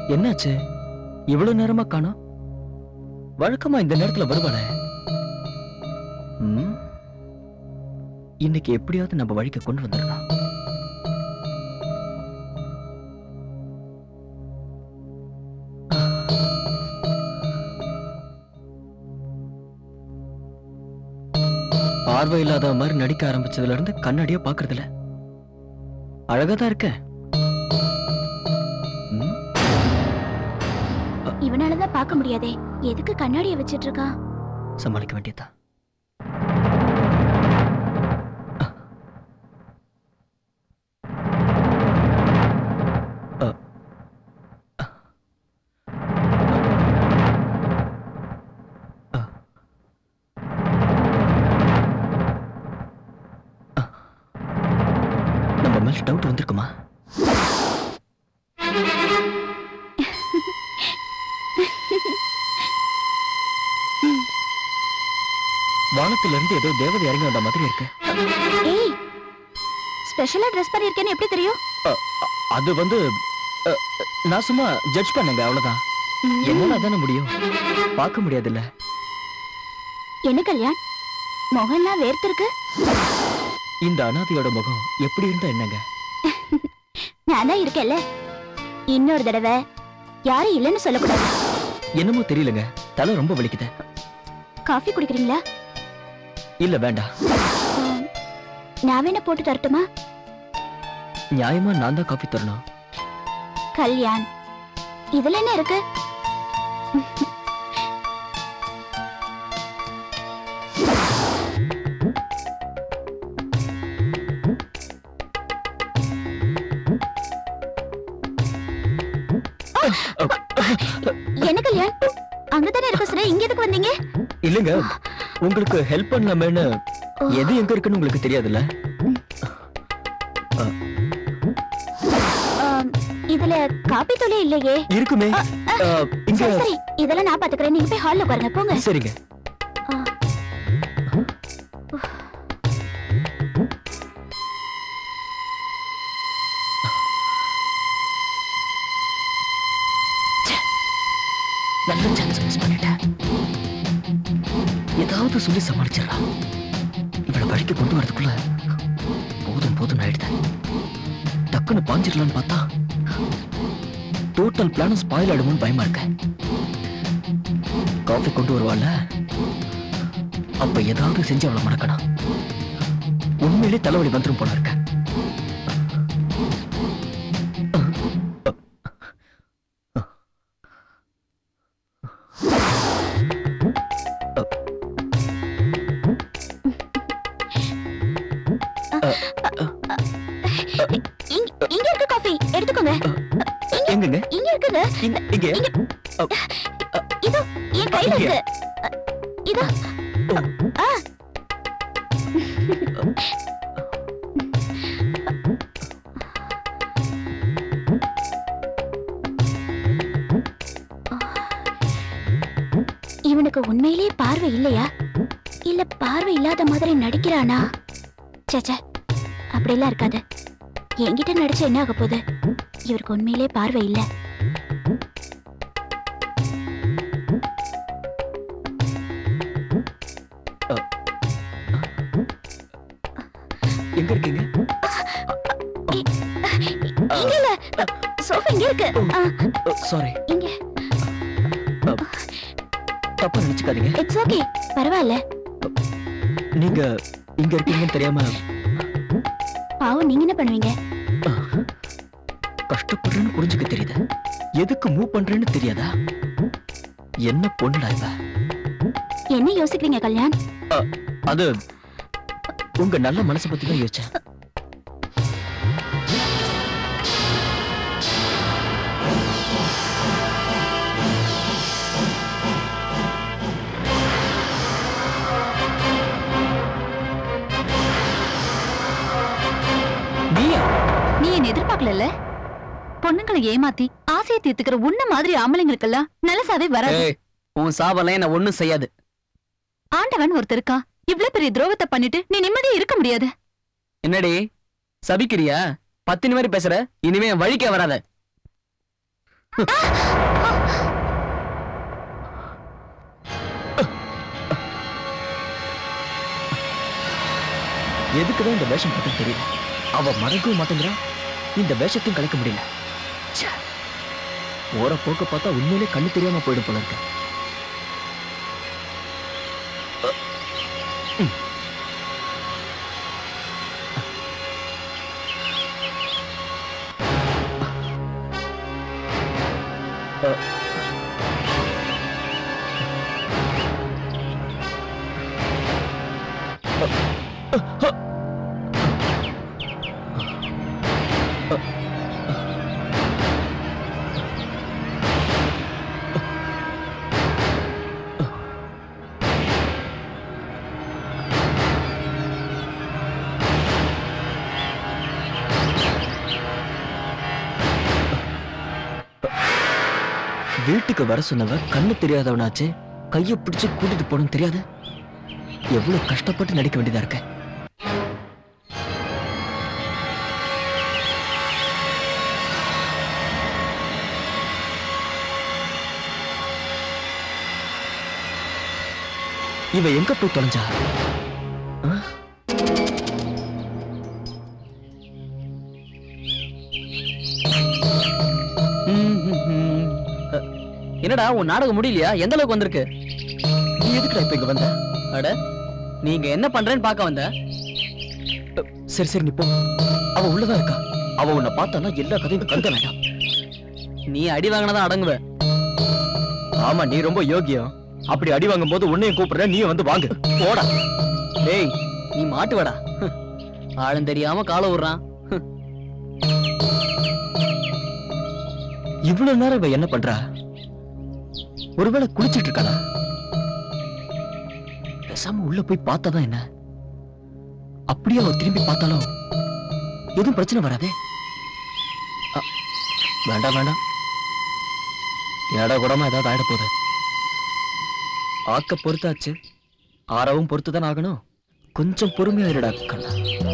என்னாச்சு இவ்வளவு நேரமா காணோம் வழக்கமா இந்த நேரத்துல வருவாளே ம்? இன்னைக்கு எப்படியாவது நம்ம வழிக்கு கொண்டு வந்துடலாம் பார்வை இல்லாத மாதிரி நடிக்க ஆரம்பிச்சதுல இருந்து கண்ணாடியா பாக்குறது இல்ல அழகாதான் இருக்க ம்? இவனாலதான் பார்க்க முடியாதே எதுக்கு கண்ணாடிய வச்சிட்டு இருக்கான் சமாளிக்க வேண்டியதா நம்ம மேல டவுட் வந்திருக்குமா வானத்துல இருந்து ஏதோ தேவதை இறங்கி வந்த மாதிரி இருக்கு ஏய் ஸ்பெஷலா ட்ரெஸ் பண்ணிருக்கேன்னு எப்படி தெரியும் அது வந்து அ, நான் சும்மா ஜட்ஜ் பண்ணேங்க அவ்வளவுதான் என்னால தானே முடியும் பார்க்க முடியாதுல்ல என்ன கல்யாண் முகம்லாம் வேர்த்திருக்கு இந்த அனாதையோட முகம் எப்படி இருந்தா என்னங்க நான் தான் இருக்கேன்ல இன்னொரு தடவை யாரும் இல்லைன்னு சொல்லக்கூடாது என்னமோ தெரியலங்க தலை ரொம்ப வலிக்குது காஃபி குடிக்கிறீங்களா இல்ல வேண்டாம் ஆம், நான் வேணா போட்டு தரட்டுமா நியாயமா நான் தான் காஃபி தரணும் கல்யாண் இதுல என்ன இருக்கு என்ன கல்யாண் அங்கதானே இருக்க சொன்ன இங்க எதுக்கு வந்தீங்க இல்லங்க உங்களுக்கு ஹெல்ப் பண்ணலாமேன்னு எது எங்க இருக்குன்னு உங்களுக்கு தெரியாதுல்ல ஆம், இதுல காப்பி தூளே இல்லையே இருக்குமே அ, இங்க சரி சரி இதெல்லாம் நான் பாத்துக்கிறேன் நீங்க போய் ஹால்ல உட்காருங்க போங்க சரிங்க ஆ. நல்ல சான்ஸ் மிஸ் பண்ணிட்டேன் ஏதாவது சொல்லி சமாளிச்சிடலாம் இவளை வழிக்கு கொண்டு வரதுக்குள்ள போதும் போதும் ஆயிடுது டக்குன்னு பாஞ்சிடலான்னு பார்த்தா டோட்டல் பிளானும் ஸ்பாயில் ஆயிடுமோன்னு பயமா இருக்க காஃபி கொண்டு வருவாள்ல அப்ப ஏதாவது செஞ்சு அவளை மடக்கணும் உண்மையிலே தலைவலி வந்துரும் போல இருக்க இங்க இங்க இருக்கு காஃபி எடுத்துக்கோங்க எங்கங்க இங்க இருக்குங்க இங்க இங்க இதோ என் கையில இங்க. இருக்கு இதோ ஆ இவனுக்கு உண்மையிலேயே பார்வை இல்லையா இல்ல பார்வை இல்லாத மாதிரி நடிக்கிறானா சச்ச அப்படிலாம் இருக்காது என்கிட்ட நடிச்சு என்ன ஆக போகுது இவருக்கு உண்மையிலே பார்வை இல்ல எங்க இருக்கீங்க இங்க இல்ல சோஃபா இங்க இருக்கு ஆ, சாரி இங்க தப்பா நினைச்சுக்காதீங்க இட்ஸ் ஓகே பரவாயில்ல நீங்க இங்க இருக்கீங்கன்னு தெரியாம பாவம் நீங்க என்ன பண்ணுவீங்க கஷ்டப்படுறேன்னு புரிஞ்சுக்க தெரியுது எதுக்கு மூவ் பண்றேன்னு தெரியாதா என்ன பொண்ணுடா இவ என்ன யோசிக்கிறீங்க கல்யாண் அது உங்க நல்ல மனசை பத்தி தான் யோசிச்சேன் நீயா நீ என்ன எதிர்பார்க்கல பொண்ணுங்களை ஏமாத்தி ஆசையை தீர்த்துக்கிற உன்ன மாதிரி ஆம்பளைங்களுக்கெல்லாம் நல்லசாவே வராது ஏய் உன் சாவெல்லாம் என்ன ஒண்ணும் செய்யாது ஆண்டவன் ஒருத்தர் இருக்கா இவ்ளோ பெரிய துரோகத்தை பண்ணிட்டு நீ நிம்மதியா இருக்க முடியாது என்னடி சபிக்கிறியா பத்தினி மாதிரி பேசுற இனிமே என் வழிக்கே வராத எதுக்குதான் இந்த வேஷம் போட்டு தெரியல அவ மறக்கவும் மாட்டேங்கிறா இந்த வேஷத்தையும் கலைக்க முடியல ச்சே. போற போக்க பார்த்தா உண்மையிலே கண்ணு தெரியாம போயிடும் போல இருக்க வீட்டுக்கு வர சொன்னவ கண்ணு தெரியாதவனாச்சு கைய பிடிச்சு கூட்டிட்டு போகணும் தெரியாது எவ்வளவு கஷ்டப்பட்டு நடிக்க வேண்டியதா இருக்க இவ எங்க போய் தொலைஞ்சா ஆ? ம், ம், ம். அ, என்னடா உன் நாடகம் முடியலையா எந்த அளவுக்கு வந்திருக்கு நீ எதுக்குடா இப்ப இங்க வந்த அட நீங்க என்ன பண்றேன்னு பார்க்க வந்த சரி சரி நீ போ அவ உள்ளதான் இருக்கா அவ உன்னை பார்த்தானா எல்லா கதையும் கருத வேண்டாம் நீ அடி வாங்கினதான் அடங்குவ ஆமா நீ ரொம்ப யோகியம் அப்படி அடி வாங்கும் போது உன்னையும் கூப்பிடுற நீயும் வந்து வாங்கு போடா டேய் நீ மாட்டுவடா ஹ். ஆளும் தெரியாம காலை விடுறான் இவ்வளவு நேரம் இவ என்ன பண்றா ஒருவேளை குளிச்சிட்டு இருக்காளா பேசாம உள்ள போய் பார்த்தாதான் என்ன அப்படியே அவ திரும்பி பார்த்தாலும் எதுவும் பிரச்சனை வராதே அ, வேண்டாம் வேண்டாம் ஏடா கூடமா ஏதாவது ஆயிட போகுது ஆக்க பொறுத்தாச்சு ஆறவும் பொறுத்துதான் ஆகணும் கொஞ்சம் பொறுமையா இருடா கண்ணா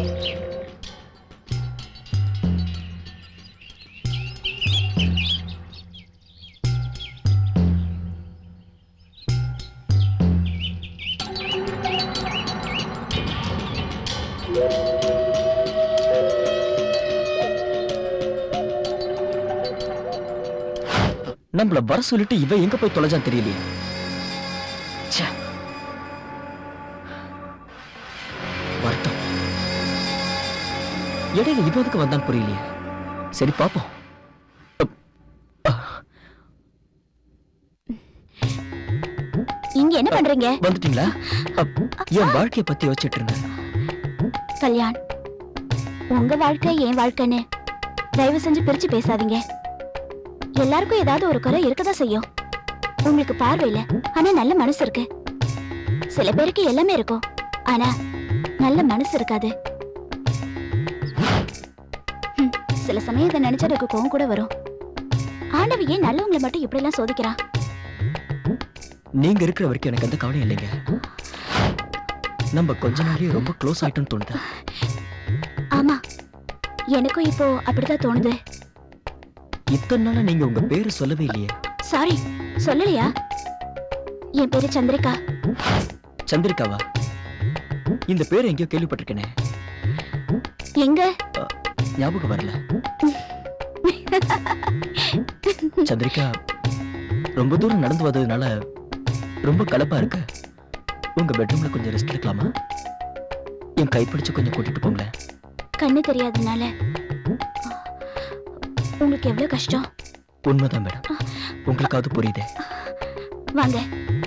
நம்மள வர சொல்லிட்டு இவ எங்க போய் தொலைஞ்சான் தெரியலையே ச்சே. வருத்தம் இடையில இவன் எதுக்கு வந்தான் புரியலையே சரி பாப்போம் இங்க என்ன பண்றீங்க வந்துட்டீங்களா அப், என் வாழ்க்கைய பத்தி யோசிச்சுட்டு இருந்தேன் கல்யாண் உங்க வாழ்க்கை என் வாழ்க்கைன்னு தயவு செஞ்சு பிரிச்சு பேசாதீங்க எல்லாருக்கும் ஏதாவது ஒரு குறை இருக்கதான் செய்யும் உங்களுக்கு பார்வை இல்ல ஆனா நல்ல மனசு இருக்கு சில பேருக்கு எல்லாமே இருக்கும் ஆனா நல்ல மனசு இருக்காது ஹம், சில சமயம் இதை நினைச்சா எனக்கு கோவம் கூட வரும் ஆண்டவ ஏன் நல்லவங்களை மட்டும் இப்படி எல்லாம் சோதிக்கிறான் நீங்க இருக்கிற வரைக்கும் எனக்கு எந்த கவலையும் இல்லைங்க நம்ம கொஞ்ச நாளே ரொம்ப க்ளோஸ் ஆயிட்டோம்னு தோணுது ஆமா எனக்கும் இப்போ அப்படிதான் தோணுது இத்தனை நாளா நீங்க உங்க பேரு சொல்லவே இல்லையே சாரி சொல்லலையா என் பேரு சந்திரிகா சந்திரிகாவா இந்த பேர் எங்கேயோ கேள்விப்பட்டிருக்கேனே எங்க ஞாபகம் வரல சந்திரிகா ரொம்ப தூரம் நடந்து வந்ததுனால ரொம்ப கலப்பா இருக்கு உங்க பெட்ரூம்ல கொஞ்சம் ரெஸ்ட் எடுக்கலாமா என் கைப்பிடிச்சு கொஞ்சம் கூட்டிட்டு போங்களேன் கண்ணு தெரியாதனால உங்களுக்கு எவ்வளவு கஷ்டம் உண்மைதான் மேடம் உங்களுக்காவது புரியுதே வாங்க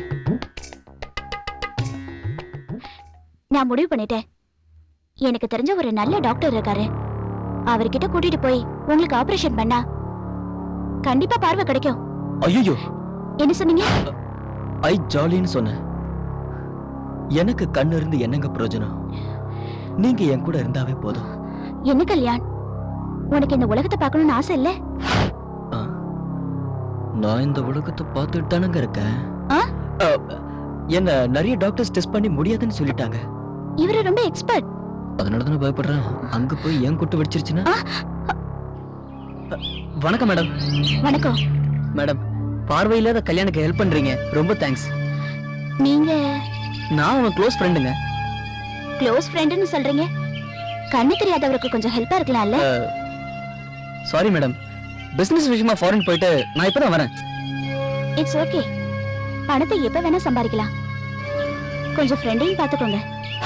நான் முடிவு பண்ணிட்டேன் எனக்கு தெரிஞ்ச ஒரு நல்ல டாக்டர் இருக்காரு அவர்கிட்ட கூட்டிட்டு போய் உங்களுக்கு ஆபரேஷன் பண்ணா கண்டிப்பா பார்வை கிடைக்கும் ஐயோ என்ன சொன்னீங்க ஐ ஜாலின்னு சொன்னேன் எனக்கு கண்ணு இருந்து என்னங்க பிரயோஜனம் நீங்க என் கூட இருந்தாவே போதும் என்ன கல்யாண் உனக்கு இந்த உலகத்தை பார்க்கணும்னு ஆசை இல்ல ஆ? நான் இந்த உலகத்தை பார்த்துட்டு தானங்க இருக்கேன் ஆ? அ, என்ன நிறைய டாக்டர்ஸ் டெஸ்ட் பண்ணி முடியாதுன்னு சொல்லிட்டாங்க இவரு ரொம்ப எக்ஸ்பர்ட் அதனால தானே பயப்படுறேன் அங்க போய் ஏன் குட்டு வெடிச்சிருச்சுன்னா வணக்கம் மேடம் வணக்கம் மேடம் பார்வையில்லாத கல்யாணுக்கு ஹெல்ப் பண்றீங்க ரொம்ப தேங்க்ஸ் நீங்க நான் அவன் க்ளோஸ் ஃப்ரெண்டுங்க க்ளோஸ் ஃப்ரெண்டுன்னு சொல்றீங்க கண்ணு தெரியாதவருக்கு கொஞ்சம் ஹெல்ப்பா இருக்கலாம்ல சாரி மேடம் பிசினஸ் விஷயமா ஃபாரின் போயிட்டு நான் இப்பதான் வரேன் இட்ஸ் ஓகே பணத்தை எப்ப வேணா சம்பாதிக்கலாம் கொஞ்சம் ஃப்ரெண்டையும் பாத்துக்கோங்க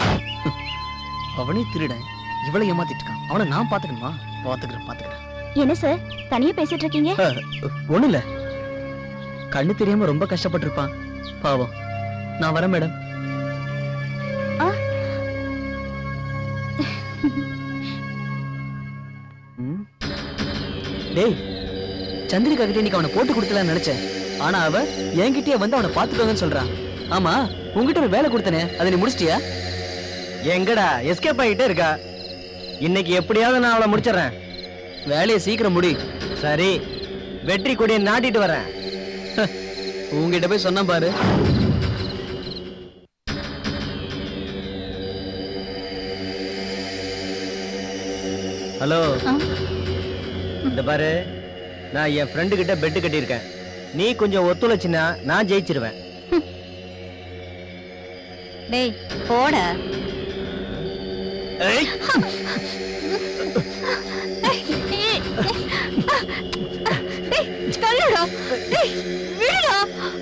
அவனே திருடன் இவளை ஏமாத்திட்டு இருக்கான் அவனை நான் பாத்துக்கணுமா பாத்துக்கிறேன் பாத்துக்கிறேன் என்ன சார் தனியா பேசிட்டு இருக்கீங்க ஒண்ணு இல்ல கண்ணு தெரியாம ரொம்ப கஷ்டப்பட்டிருப்பான் பாவம் நான் வரேன் மேடம் ஆ. ம். டேய் சந்திரிகா கிட்ட இன்னைக்கு அவனை போட்டு கொடுத்தலாம்னு நினைச்சேன் ஆனா அவ என்கிட்டயே வந்து அவனை பாத்துக்கோங்கன்னு சொல்றான் ஆமா உன்கிட்ட ஒரு வேலை கொடுத்தனே அதை நீ முடிச்சிட்டியா எங்கடா எஸ்கேப் ஆகிட்டே இருக்கா இன்னைக்கு எப்படியாவது நான் அவளை முடிச்சிடுறேன் வேலையை சீக்கிரம் முடி சரி வெற்றி கொடியை நாட்டிட்டு வரேன் உங்ககிட்ட போய் சொன்னா பாரு ஹலோ ஆ? இந்த பாரு நான் என் ஃப்ரெண்டு கிட்ட பெட்டு கட்டியிருக்கேன் நீ கொஞ்சம் ஒத்துழைச்சினா நான் ஜெயிச்சிருவேன் டேய் போட ஏய், தள்ளுடா டேய் விடுடா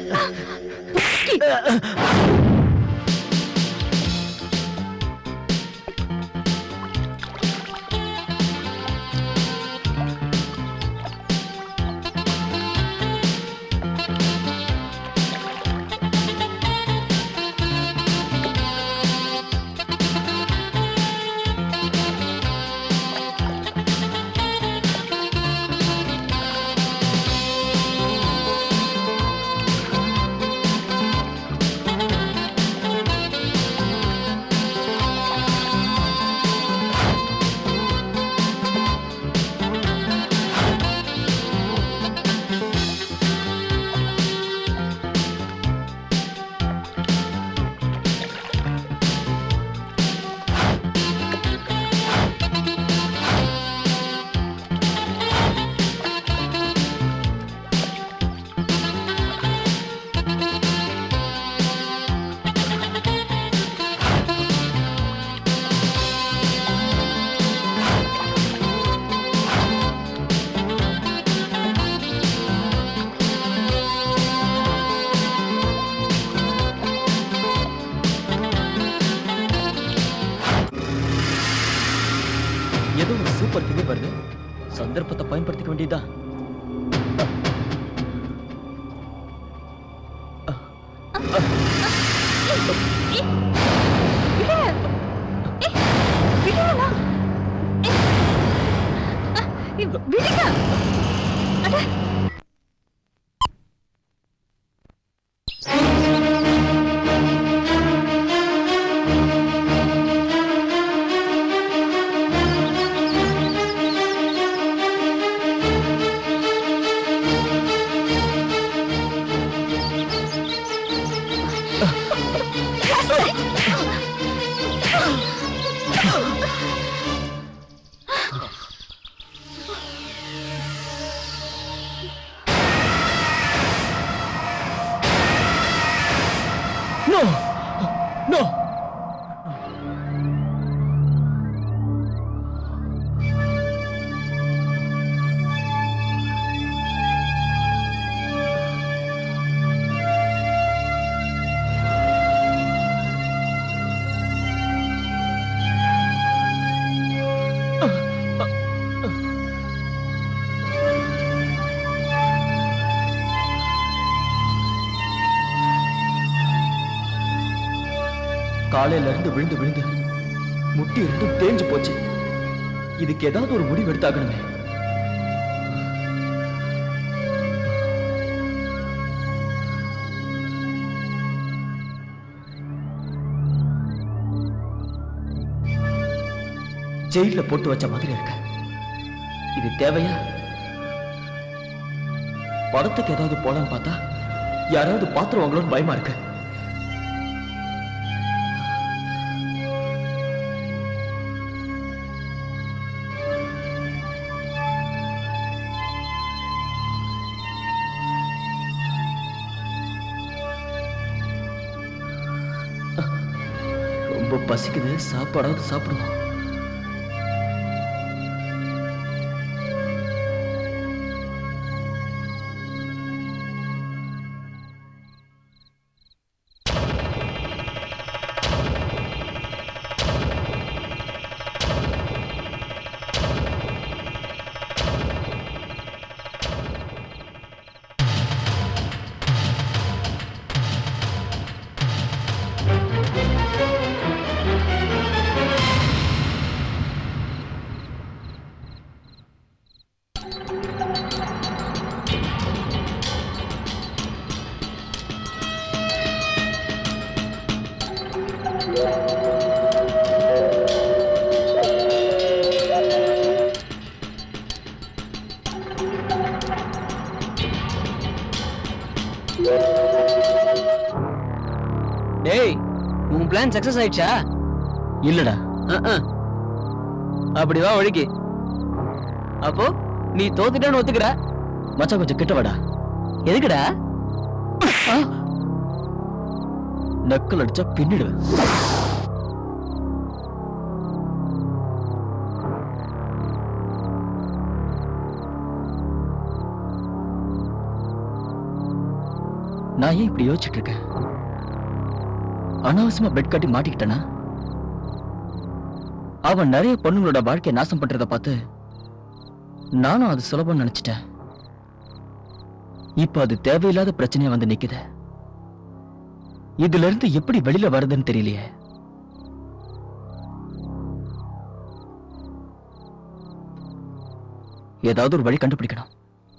ஏதோ ஒரு சூப்பர் ஃபிகர் வருது சந்தர்ப்பத்தை பயன்படுத்திக்க வேண்டியதா விடுங்க நோ நோ காலையில இருந்து விழுந்து விழுந்து முட்டி இருந்தும் தேஞ்சு போச்சு இதுக்கு ஏதாவது ஒரு முடிவு எடுத்தாகணுமே ஜெயில போட்டு வச்ச மாதிரி இருக்க இது தேவையா படத்துக்கு ஏதாவது போலான்னு பார்த்தா யாராவது பாத்துருவாங்களோன்னு பயமா இருக்கு ரொம்ப பசிக்குது சாப்பாடாவது சாப்பிடுவோம் டேய் உன் பிளான் சக்சஸ் ஆயிடுச்சா இல்லடா அஹ். அப்படி வா ஒழுகி அப்போ நீ தோத்துட்டேன்னு ஒத்துக்கிற மச்சான் கொஞ்சம் கிட்ட வாடா எதுக்குடா நக்கல் அடிச்சா பின்னிடுவேன் நான் ஏன் இப்படி யோசிச்சுட்டு இருக்கேன் அனாவசியமா பெட் கட்டி மாட்டிக்கிட்டனா அவன் நிறைய பொண்ணுங்களோட வாழ்க்கையை நாசம் பண்றத பார்த்து நானும் அது சுலபம் நினைச்சிட்டேன் இப்ப அது தேவையில்லாத பிரச்சனையா வந்து நிக்குது இதுல இருந்து எப்படி வெளியில வருதுன்னு தெரியலையே ஏதாவது ஒரு வழி கண்டுபிடிக்கணும்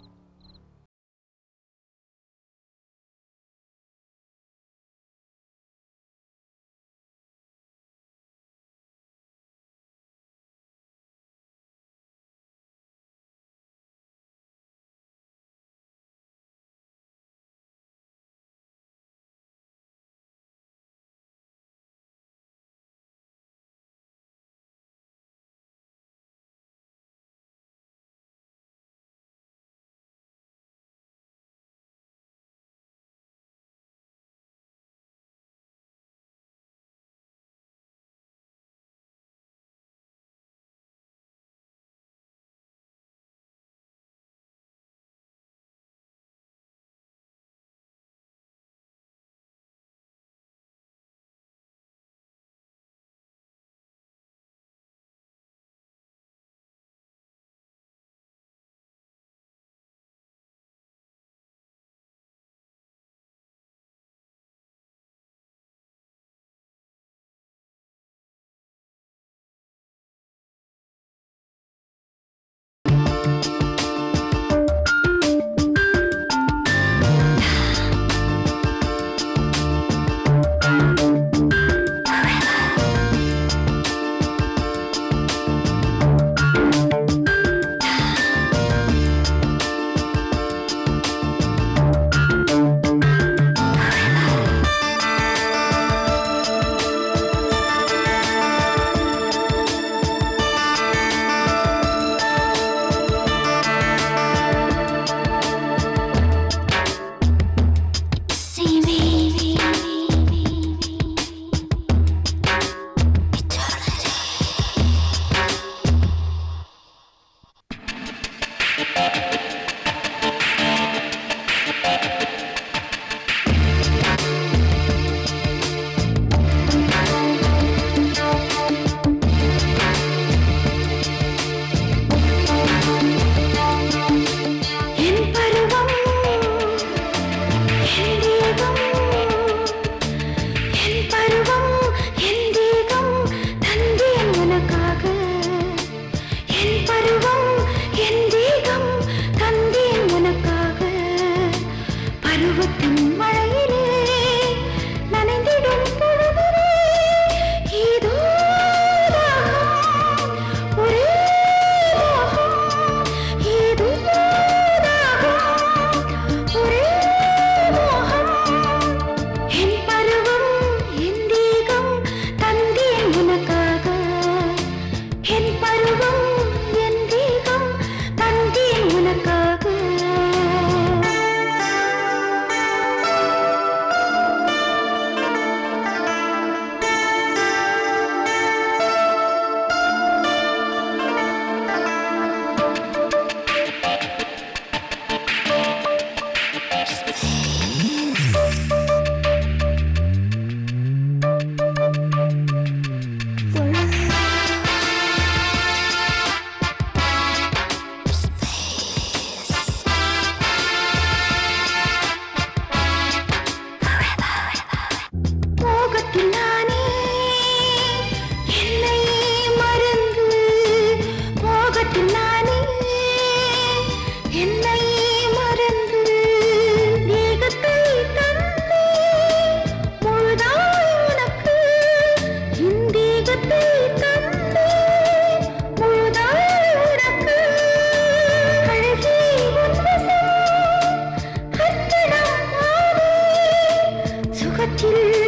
என் பருவம் என் தேகம் என் பருவம் என் தேகம் தந்தேன் உனக்காக என் பருவம் என் தேகம் தந்தேன் காற்றில்